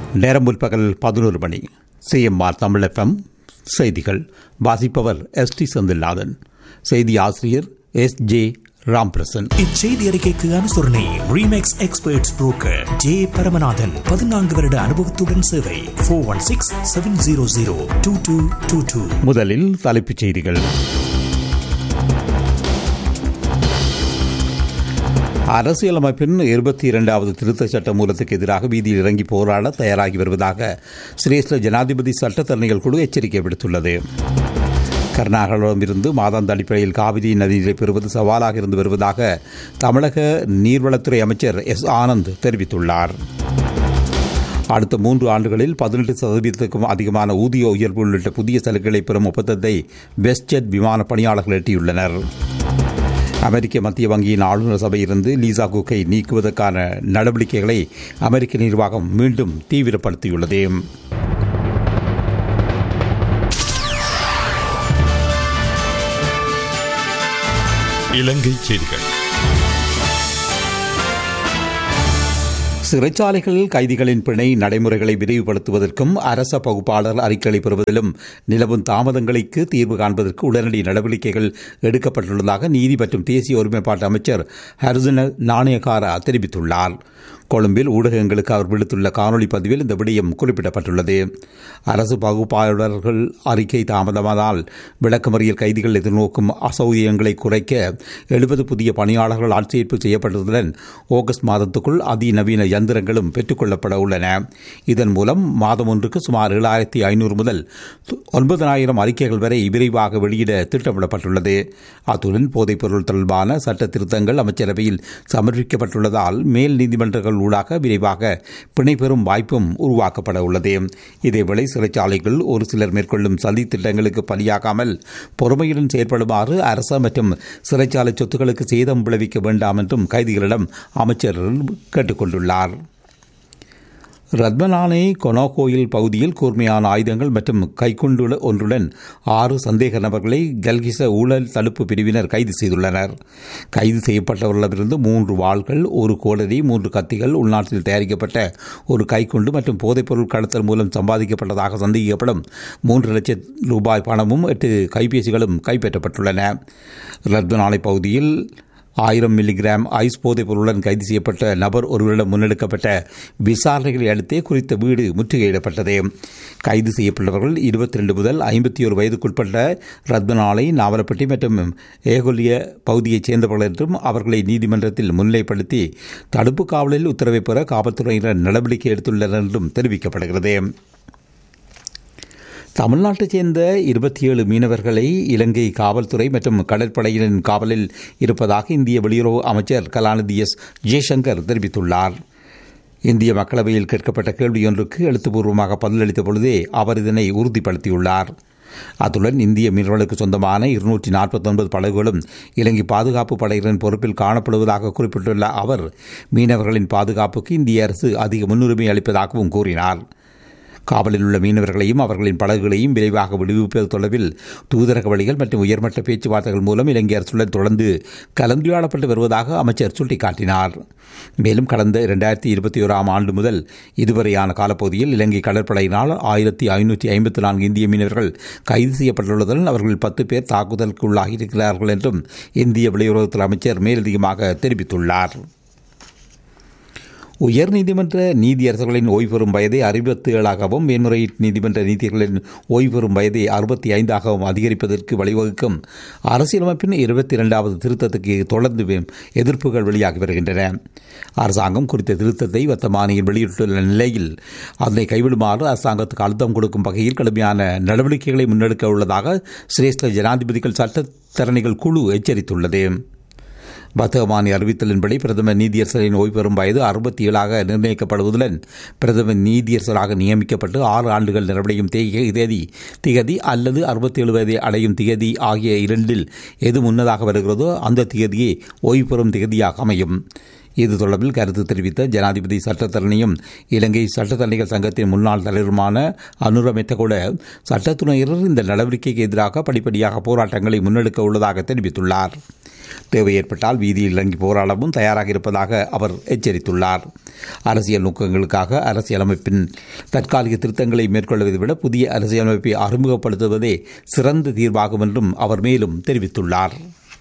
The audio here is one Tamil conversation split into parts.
நேரம் முற்பகல் பதினோரு மணி சிஎம்ஆர் தமிழ் எஃப்எம் செய்திகள் வாசிப்பவர் எஸ் டி செந்தில்நாதன் செய்தி ஆசிரியர் எஸ் ஜே ராம்பிரசன் இச்செய்தி அறிக்கைக்கு அனுசரணை Remax experts broker J Paramanathan பதினான்கு வருட அனுபவத்துடன் சேவை four one six seven zero zero two two two two முதலில் தலைப்புச் செய்திகள் அரசியலமைப்பின் இருபத்தி இரண்டாவது திருத்தச் சட்ட மூலத்துக்கு எதிராக வீதியில் இறங்கி போராட தயாராகி வருவதாக சிரேஷ்ட ஜனாதிபதி சட்டத்தரணிகள் குழு எச்சரிக்கை விடுத்துள்ளது கர்நாடகாவிடமிருந்து மாதாந்த அடிப்படையில் காவிரி நதிநீரை பெறுவது சவாலாக இருந்து வருவதாக தமிழக நீர்வளத்துறை அமைச்சர் எஸ் ஆனந்த் தெரிவித்துள்ளார் அடுத்த மூன்று ஆண்டுகளில் பதினெட்டு சதவீதத்துக்கும் அதிகமான ஊதிய உயர்வு உள்ளிட்ட புதிய சலுகைகளை பெறும் ஒப்பந்தத்தை வெஸ்ட்ஜெட் விமான பணியாளர்கள் எட்டியுள்ளனர் அமெரிக்க மத்திய வங்கியின் ஆளுநர் சபையிலிருந்து லீசா குக்கை நீக்குவதற்கான நடவடிக்கைகளை அமெரிக்க நிர்வாகம் மீண்டும் தீவிரப்படுத்தியுள்ளது இலங்கை செய்திகள் சிறைச்சாலைகளில் கைதிகளின் பிணை நடைமுறைகளை விரிவுபடுத்துவதற்கும் அரச பகுப்பாளர் அறிக்கைகளை பெறுவதிலும் நிலவும் தாமதங்களுக்கு தீர்வு காண்பதற்கு உடனடி நடவடிக்கைகள் எடுக்கப்பட்டுள்ளதாக நீதி மற்றும் தேசிய ஒருமைப்பாட்டு அமைச்சர் ஹர்ஜன நாணயக்காரா தெரிவித்துள்ளார் கொழும்பில் ஊடகங்களுக்கு அவர் விடுத்துள்ள காணொலி பதிவில் இந்த விடயம் குறிப்பிடப்பட்டுள்ளது அரசு பகுப்பாளர்கள் அறிக்கை தாமதமானால் விளக்கமறியல் கைதிகள் எதிர்நோக்கும் அசௌகரியங்களை குறைக்க எழுபது புதிய பணியாளர்கள் ஆட்சேர்ப்பு செய்யப்பட்டதுடன் ஆகஸ்ட் மாதத்துக்குள் அதிநவீன இயந்திரங்களும் பெற்றுக்கொள்ளப்பட உள்ளன இதன் மூலம் மாதம் ஒன்றுக்கு சுமார் ஏழாயிரத்தி ஐநூறு முதல் ஒன்பதனாயிரம் அறிக்கைகள் வரை விரைவாக வெளியிட திட்டமிடப்பட்டுள்ளது அத்துடன் போதைப்பொருள் தொடர்பான சட்ட திருத்தங்கள் அமைச்சரவையில் சமர்ப்பிக்கப்பட்டுள்ளதால் மேல் நீதிமன்றங்கள் ஊடாக விரைவாக பிணை பெறும் வாய்ப்பும் உருவாக்கப்பட உள்ளது இதேவேளை சிறைச்சாலைகள் ஒரு சிலர் மேற்கொள்ளும் சதி திட்டங்களுக்கு பலியாகாமல் பொறுமையுடன் செயற்படுமாறு அரச மற்றும் சிறைச்சாலை சொத்துக்களுக்கு சேதம் விளைவிக்க வேண்டாம் என்றும் கைதிகளிடம் அமைச்சர் கேட்டுக்கொண்டுள்ளார் ரத்மலானை கொனோகோயில் பகுதியில் கூர்மையான ஆயுதங்கள் மற்றும் கைக்குண்டு ஒன்றுடன் ஆறு சந்தேக நபர்களை கல்கிச ஊழல் தடுப்பு பிரிவினர் கைது செய்துள்ளனர் கைது செய்யப்பட்டவர்களிடமிருந்து மூன்று வாள்கள் ஒரு கோடரி மூன்று கத்திகள் உள்நாட்டில் தயாரிக்கப்பட்ட ஒரு கைக்குண்டு மற்றும் போதைப்பொருள் கடத்தல் மூலம் சம்பாதிக்கப்பட்டதாக சந்தேகிக்கப்படும் மூன்று லட்சம் ரூபாய் பணமும் எட்டு கைபேசிகளும் கைப்பற்றப்பட்டுள்ளன ரத்மலானை பகுதியில் ஆயிரம் மில்லிகிராம் ஐஸ் போதைப் பொருளுடன் கைது செய்யப்பட்ட நபர் ஒருவரிடம் முன்னெடுக்கப்பட்ட விசாரணைகளை அடுத்தே குறித்த வீடு முற்றுகையிடப்பட்டது கைது செய்யப்பட்டவர்கள் இருபத்தி ரெண்டு முதல் ஐம்பத்தி ஒரு வயதுக்குட்பட்ட ரத்மநாளை நாவலப்பட்டி மற்றும் ஏகொல்லிய பகுதியைச் சேர்ந்தவர்கள் என்றும் அவர்களை நீதிமன்றத்தில் முன்னிலைப்படுத்தி தடுப்பு காவலில் உத்தரவை பெற காவல்துறையினர் நடவடிக்கை எடுத்துள்ளனர் என்றும் தெரிவிக்கப்படுகிறது தமிழ்நாட்டைச் சேர்ந்த இருபத்தி ஏழு மீனவர்களை இலங்கை காவல்துறை மற்றும் கடற்படையினரின் காவலில் இருப்பதாக இந்திய வெளியுறவு அமைச்சர் கலாநிதி எஸ் ஜெய்சங்கர் தெரிவித்துள்ளார் இந்திய மக்களவையில் கேட்கப்பட்ட கேள்வியொன்றுக்கு எழுத்துப்பூர்வமாக பதிலளித்த பொழுதே அவர் இதனை உறுதிப்படுத்தியுள்ளார் அத்துடன் இந்திய மீனவர்களுக்கு சொந்தமான இருநூற்றி நாற்பத்தொன்பது படகுகளும் இலங்கை பாதுகாப்பு படையினரின் பொறுப்பில் காணப்படுவதாக குறிப்பிட்டுள்ள அவர் மீனவர்களின் பாதுகாப்புக்கு இந்திய அரசு அதிக முன்னுரிமை அளிப்பதாகவும் கூறினார் காவலில் உள்ள மீனவர்களையும் அவர்களின் படகுகளையும் விரைவாக விடுவிப்பது தொடர்பில் தூதரக வழிகள் மற்றும் உயர்மட்ட பேச்சுவார்த்தைகள் மூலம் இலங்கை அரசுடன் தொடர்ந்து கலந்துரையாடப்பட்டு வருவதாக அமைச்சர் சுட்டிக்காட்டினார் மேலும் கடந்த இரண்டாயிரத்தி இருபத்தி ஓராம் ஆண்டு முதல் இதுவரையான காலப்பகுதியில் இலங்கை கடற்படையினால் ஆயிரத்தி ஐநூற்றி ஐம்பத்தி நான்கு இந்திய மீனவர்கள் கைது செய்யப்பட்டுள்ளதுடன் அவர்கள் பத்து பேர் தாக்குதலுக்கு உள்ளாகியிருக்கிறார்கள் என்றும் இந்திய வெளியுறவுத்துறை அமைச்சர் மேலதிகமாக தெரிவித்துள்ளார் உயர்நீதிமன்ற நீதியரசர்களின் ஓய்வு பெறும் வயதை அறுபத்தி ஏழாகவும் மேன்முறையீட்டு நீதிமன்ற நீதிகளின் ஓய்வு பெறும் வயதை அறுபத்தி ஐந்தாகவும் அதிகரிப்பதற்கு வழிவகுக்கும் அரசியலமைப்பின் இருபத்தி இரண்டாவது திருத்தத்துக்கு தொடர்ந்து எதிர்ப்புகள் வெளியாகி வருகின்றன அரசாங்கம் குறித்த திருத்தத்தை வர்த்தமானியில் வெளியிட்டுள்ள நிலையில் அதனை கைவிடுமாறு அரசாங்கத்துக்கு அழுத்தம் கொடுக்கும் வகையில் கடுமையான நடவடிக்கைகளை முன்னெடுக்க உள்ளதாக சிரேஷ்ட ஜனாதிபதிகள் சட்டத்தரணிகள் குழு எச்சரித்துள்ளது வர்த்தகமானி அறிவித்தலின்படி பிரதமர் நீதியரசரின் ஓய்வு பெறும் வயது அறுபத்தி ஏழாக நிர்ணயிக்கப்படுவதுடன் பிரதமர் நீதியரசராக நியமிக்கப்பட்டு ஆறு ஆண்டுகள் நிறைவடையும் தேதி திகதி அல்லது அறுபத்தேழு வயதை அடையும் திகதி ஆகிய இரண்டில் எது முன்னதாக வருகிறதோ அந்த திகதியே ஓய்வு பெறும் திகதியாக அமையும் இது தொடர்பில் கருத்து தெரிவித்த ஜனாதிபதி சட்டத்தரணியும் இலங்கை சட்டத்தரணிகள் சங்கத்தின் முன்னாள் தலைவருமான அனுரமெத்த கூட சட்டத்துறையினர் இந்த நடவடிக்கைக்கு எதிராக படிப்படியாக போராட்டங்களை முன்னெடுக்க உள்ளதாக தெரிவித்துள்ளார் தேவை ஏற்பட்டால் வீதியில் இறங்கி போராடவும் தயாராக இருப்பதாக அவர் எச்சரித்துள்ளார் அரசியல் நோக்கங்களுக்காக அரசியலமைப்பின் தற்காலிக திருத்தங்களை மேற்கொள்வதை விட புதிய அரசியலமைப்பை அறிமுகப்படுத்துவதே சிறந்த தீர்வாகும் என்றும் அவர் மேலும் தெரிவித்துள்ளார்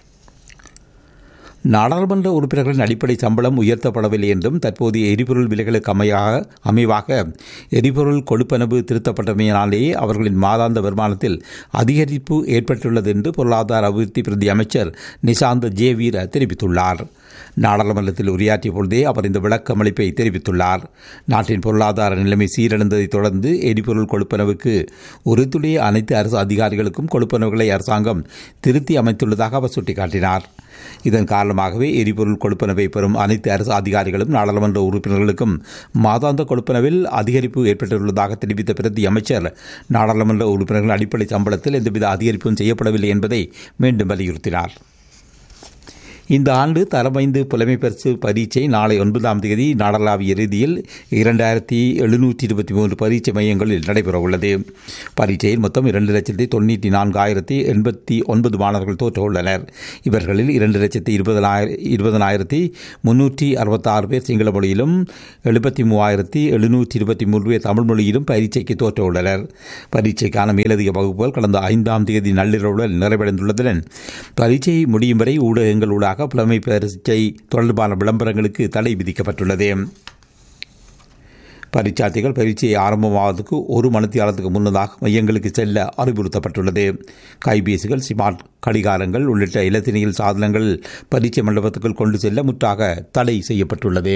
நாடாளுமன்ற உறுப்பினர்களின் அடிப்படை சம்பளம் உயர்த்தப்படவில்லை என்றும் தற்போதைய எரிபொருள் விலைகளுக்கு அமையாக அமைவாக எரிபொருள் கொடுப்பனவு திருத்தப்பட்டமையினாலேயே அவர்களின் மாதாந்த வருமானத்தில் அதிகரிப்பு ஏற்பட்டுள்ளது என்று பொருளாதார அபிவிருத்தி பிரதி அமைச்சர் நிசாந்த ஜே வீர தெரிவித்துள்ளார் நாடாளுமன்றத்தில் உரையாற்றிய பொழுதே அவர் இந்த விளக்கமளிப்பை தெரிவித்துள்ளார் நாட்டின் பொருளாதார நிலைமை சீரழிந்ததைத் தொடர்ந்து எரிபொருள் கொடுப்பனவுக்கு உறுத்துடைய அனைத்து அரசு அதிகாரிகளுக்கும் கொடுப்பனவுகளை அரசாங்கம் திருத்தி அமைத்துள்ளதாக அவர் சுட்டிக்காட்டினார் இதன் காரணமாகவே எரிபொருள் கொடுப்பனவை பெறும் அனைத்து அரசு அதிகாரிகளும் நாடாளுமன்ற உறுப்பினர்களுக்கும் மாதாந்த கொடுப்பனவில் அதிகரிப்பு ஏற்பட்டுள்ளதாக தெரிவித்த பிரதி அமைச்சர் நாடாளுமன்ற உறுப்பினர்கள் அடிப்படை சம்பளத்தில் எந்தவித அதிகரிப்பும் செய்யப்படவில்லை என்பதை மீண்டும் வலியுறுத்தினார் இந்த ஆண்டு தரமைந்து புலமை பரிசு பரீட்சை நாளை ஒன்பதாம் தேதி நாடளாவிய இறுதியில் இரண்டாயிரத்தி எழுநூற்றி இருபத்தி மூன்று பரீட்சை மையங்களில் நடைபெறவுள்ளது பரீட்சையில் மொத்தம் இரண்டு லட்சத்தி தொண்ணூற்றி நான்காயிரத்தி எண்பத்தி ஒன்பது மாணவர்கள் தோற்ற உள்ளனர் இவர்களில் இரண்டு லட்சத்தி இருபதனாயிர இருபதனாயிரத்தி முன்னூற்றி அறுபத்தாறு பேர் சிங்கள மொழியிலும் எழுபத்தி மூவாயிரத்தி எழுநூற்றி இருபத்தி மூன்று பேர் தமிழ் மொழியிலும் பரீட்சைக்கு தோற்ற உள்ளனர் பரீட்சைக்கான மேலதிக வகுப்புகள் கடந்த ஐந்தாம் தேதி நள்ளிரவுடன் நிறைவடைந்துள்ளதுடன் பரீட்சை முடியும் வரை ஊடகங்கள் ஊடாக புலமை பரீட்சை தொடர்பான விளம்பரங்களுக்கு தடை விதிக்கப்பட்டுள்ளது பரீட்சார்த்திகள் பரீட்சை ஆரம்பமாவதற்கு ஒரு மணித்தியாலத்துக்கு முன்னதாக மையங்களுக்கு செல்ல அறிவுறுத்தப்பட்டுள்ளது கைபேசிகள் ஸ்மார்ட் கடிகாரங்கள் உள்ளிட்ட இலத்தினியல் சாதனங்கள் பரீட்சை மண்டபத்துக்குள் கொண்டு செல்ல முற்றாக தடை செய்யப்பட்டுள்ளது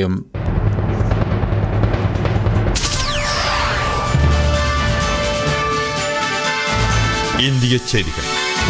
இந்திய செய்திகள்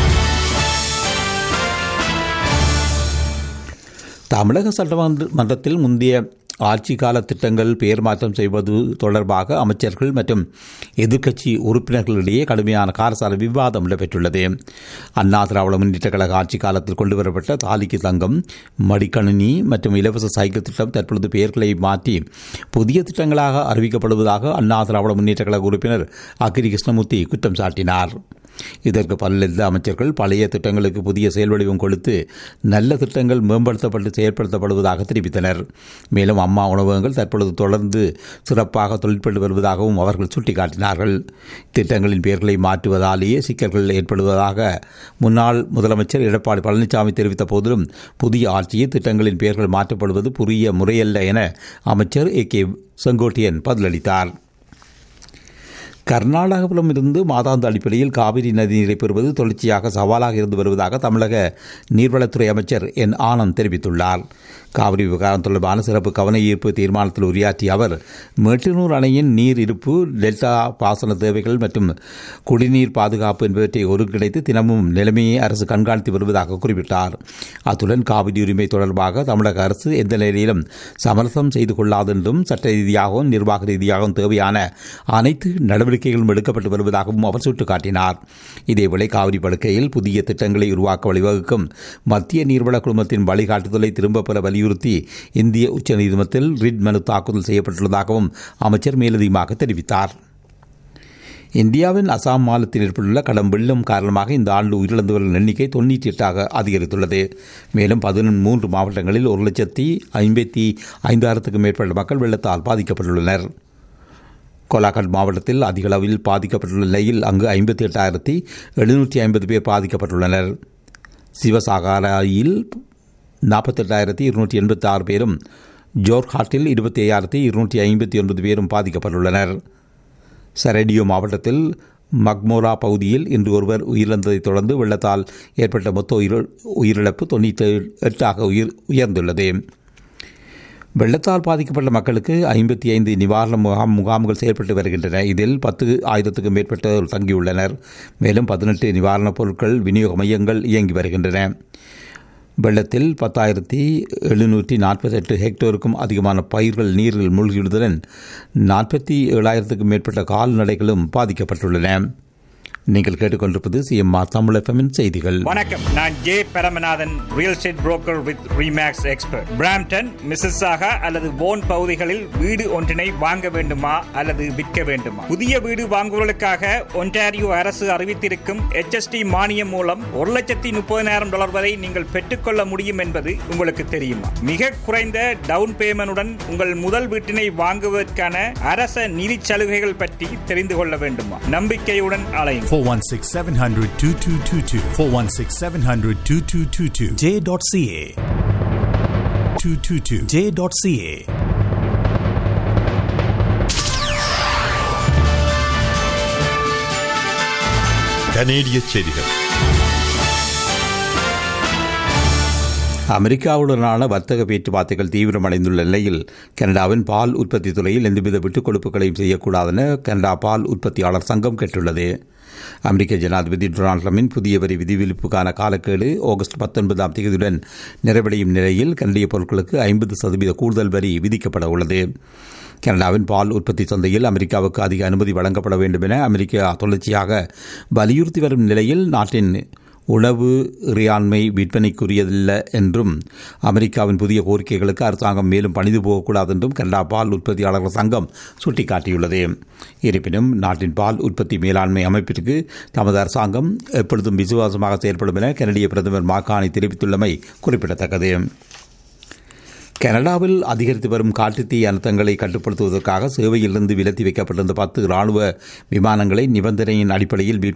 தமிழக சட்டமன்றத்தில் முந்தைய ஆட்சி கால திட்டங்கள் பெயர் மாற்றம் செய்வது தொடர்பாக அமைச்சர்கள் மற்றும் எதிர்க்கட்சி உறுப்பினர்களிடையே கடுமையான காரசார விவாதம் இடம்பெற்றுள்ளது அண்ணா திராவிட முன்னேற்ற கழக ஆட்சி காலத்தில் கொண்டுவரப்பட்ட தாலிக்கு தங்கம் மடிக்கணினி மற்றும் இலவச சைக்கிள் திட்டம் தற்பொழுது பெயர்களை மாற்றி புதிய திட்டங்களாக அறிவிக்கப்படுவதாக அண்ணா திராவிட முன்னேற்ற கழக உறுப்பினர் அகிரி கிருஷ்ணமூர்த்தி குற்றம் சாட்டினார் இதற்கு பல்லெந்த அமைச்சர்கள் பழைய திட்டங்களுக்கு புதிய செயல்வடிவம் கொடுத்து நல்ல திட்டங்கள் மேம்படுத்தப்பட்டு செயல்படுத்தப்படுவதாக தெரிவித்தனர் மேலும் அம்மா உணவகங்கள் தற்பொழுது தொடர்ந்து சிறப்பாக தொழிற்பட்டு வருவதாகவும் அவர்கள் சுட்டிக்காட்டினார்கள் திட்டங்களின் பெயர்களை மாற்றுவதாலேயே சிக்கல்கள் ஏற்படுவதாக முன்னாள் முதலமைச்சர் எடப்பாடி பழனிசாமி தெரிவித்த போதிலும் புதிய ஆட்சியில் திட்டங்களின் பெயர்கள் மாற்றப்படுவது புரிய முறையல்ல என அமைச்சர் ஏ கே செங்கோட்டையன் பதிலளித்தார் கர்நாடகத்திலும் இருந்து மாதாந்த அடிப்படையில் காவிரி நதிநீரை பெறுவது தொடர்ச்சியாக சவாலாக இருந்து வருவதாக தமிழக நீர்வளத்துறை அமைச்சர் என் ஆனந்த் தெரிவித்துள்ளார் காவிரி விவகாரம் தொடர்பான சிறப்பு கவன ஈர்ப்பு தீர்மானத்தில் உரையாற்றிய அவர் மேட்டூர் அணையின் நீர் இருப்பு டெல்டா பாசன தேவைகள் மற்றும் குடிநீர் பாதுகாப்பு என்பவற்றை ஒருங்கிணைத்து தினமும் நிலைமையை அரசு கண்காணித்து வருவதாக குறிப்பிட்டார் அத்துடன் காவிரி உரிமை தொடர்பாக தமிழக அரசு எந்த நிலையிலும் சமரசம் செய்து கொள்ளாது என்றும் சட்ட ரீதியாகவும் நிர்வாக ரீதியாகவும் தேவையான அனைத்து நடவடிக்கைகளும் எடுக்கப்பட்டு வருவதாகவும் அவர் சுட்டிக்காட்டினார் இதேவேளை காவிரி படுக்கையில் புதிய திட்டங்களை உருவாக்க வழிவகுக்கும் மத்திய நீர்வள குழுமத்தின் வழிகாட்டுதலை திரும்பப் பெற வலியுறுத்தி இந்திய உச்சநீதிமன்றத்தில் ரிட் மனு தாக்குதல் செய்யப்பட்டுள்ளதாகவும் அமைச்சர் மேலதிகமாக தெரிவித்தார் இந்தியாவின் அசாம் மாநிலத்தில் ஏற்பட்டுள்ள கடும் வெள்ளம் காரணமாக இந்த ஆண்டு உயிரிழந்தவர்களின் எண்ணிக்கை தொண்ணூற்றி எட்டாக அதிகரித்துள்ளது மேலும் பதிமூன்று மாவட்டங்களில் ஒரு லட்சத்தி ஐம்பத்தி ஐந்தாயிரத்துக்கும் மேற்பட்ட மக்கள் வெள்ளத்தால் பாதிக்கப்பட்டுள்ளனர் கோலாகட் மாவட்டத்தில் அதிக அளவில் பாதிக்கப்பட்டுள்ள நிலையில் அங்கு ஐம்பத்தி எட்டாயிரத்தி எழுநூற்றி ஐம்பது பேர் பாதிக்கப்பட்டுள்ளனர் சிவசாகாராயில் நாற்பத்தெட்டாயிரத்தி இருநூற்றி எண்பத்தி ஆறு பேரும் ஜோர்ஹாட்டில் இருபத்தி ஐயாயிரத்தி இருநூற்றி ஐம்பத்தி ஒன்பது பேரும் பாதிக்கப்பட்டுள்ளனர் சரடியோ மாவட்டத்தில் மக்மோரா பகுதியில் இன்று ஒருவர் உயிரிழந்ததைத் தொடர்ந்து வெள்ளத்தால் ஏற்பட்ட மொத்த உயிர் உயிரிழப்பு தொண்ணூற்றி எட்டாக உயிர் உயர்ந்துள்ளது வெள்ளத்தால் பாதிக்கப்பட்ட மக்களுக்கு ஐம்பத்தி ஐந்து நிவாரண முகாம் முகாம்கள் செயல்பட்டு வருகின்றன இதில் பத்து ஆயிரத்துக்கும் மேற்பட்டோர் தங்கியுள்ளனர் மேலும் பதினெட்டு நிவாரணப் பொருட்கள் விநியோக மையங்கள் இயங்கி வருகின்றன வெள்ளத்தில் பத்தாயிரத்தி எழுநூற்றி நாற்பத்தெட்டு ஹெக்டேருக்கும் அதிகமான பயிர்கள் நீரில் மூழ்கியுள்ளதுடன் நாற்பத்தி ஏழாயிரத்துக்கும் மேற்பட்ட கால்நடைகளும் பாதிக்கப்பட்டுள்ளன நீங்கள் கேட்டுக்கொண்டிருப்பது சிஎம்ஆர் தமிழ் எஃப்எம்மின் செய்திகள் வணக்கம் நான் J Paramanathan real estate broker with Remax expert Brampton Mississauga அல்லது போன் பகுதிகளில் வீடு ஒன்றினை வாங்க வேண்டுமா அல்லது விற்க வேண்டுமா புதிய வீடு வாங்குவதற்காக ஒன்டாரியோ அரசு அறிவித்திருக்கும் HST மானியம் மூலம் ஒரு லட்சத்தி முப்பதினாயிரம் டாலர் வரை நீங்கள் பெற்றுக்கொள்ள முடியும் என்பது உங்களுக்கு தெரியுமா மிக குறைந்த டவுன் பேமெண்டுடன் உங்கள் முதல் வீட்டினை வாங்குவதற்கான அரச நிதி சலுகைகள் பற்றி தெரிந்து கொள்ள வேண்டுமா நம்பிக்கையுடன் அலையும் 416 700 2222. 416 700 2222. j.ca 222. j.ca கனேடிய செய்திகள் அமெரிக்காவுடனான வர்த்தக பேச்சுவார்த்தைகள் தீவிரமடைந்துள்ள நிலையில் கனடாவின் பால் உற்பத்தி துறையில் எந்தவித விட்டுக் கொடுப்புகளையும் செய்யக்கூடாதென கனடா பால் உற்பத்தியாளர் சங்கம் கேட்டுள்ளது அமெரிக்க ஜனாதிபதி டொனால்ட் ட்ரம்பின் புதிய வரி விதிவிலப்புக்கான காலக்கெடு ஆகஸ்ட் பத்தொன்பதாம் தேதியுடன் நிறைவடையும் நிலையில் கனடிய பொருட்களுக்கு ஐம்பது சதவீத கூடுதல் வரி விதிக்கப்பட உள்ளது கனடாவின் பால் உற்பத்தி சந்தையில் அமெரிக்காவுக்கு அதிக அனுமதி வழங்கப்பட வேண்டும் என அமெரிக்கா தொடர்ச்சியாக வலியுறுத்தி வரும் நிலையில் நாட்டின் உணவு இறையாண்மை விற்பனைக்குரியதில்லை என்றும் அமெரிக்காவின் புதிய கோரிக்கைகளுக்கு அரசாங்கம் மேலும் பணிந்து போகக்கூடாது என்றும் கனடா பால் உற்பத்தியாளர்கள் சங்கம் சுட்டிக்காட்டியுள்ளது இருப்பினும் நாட்டின் பால் உற்பத்தி மேலாண்மை அமைப்பிற்கு தமது அரசாங்கம் எப்பொழுதும் விசுவாசமாக செயல்படும் என கனடிய பிரதமர் மாகாணி தெரிவித்துள்ளமை குறிப்பிடத்தக்கது கனடாவில் அதிகரித்து வரும் காட்டுத்தீ அனர்த்தங்களை கட்டுப்படுத்துவதற்காக சேவையிலிருந்து விலத்தி வைக்கப்பட்டிருந்த பத்து ராணுவ விமானங்களை நிபந்தனையின் அடிப்படையில்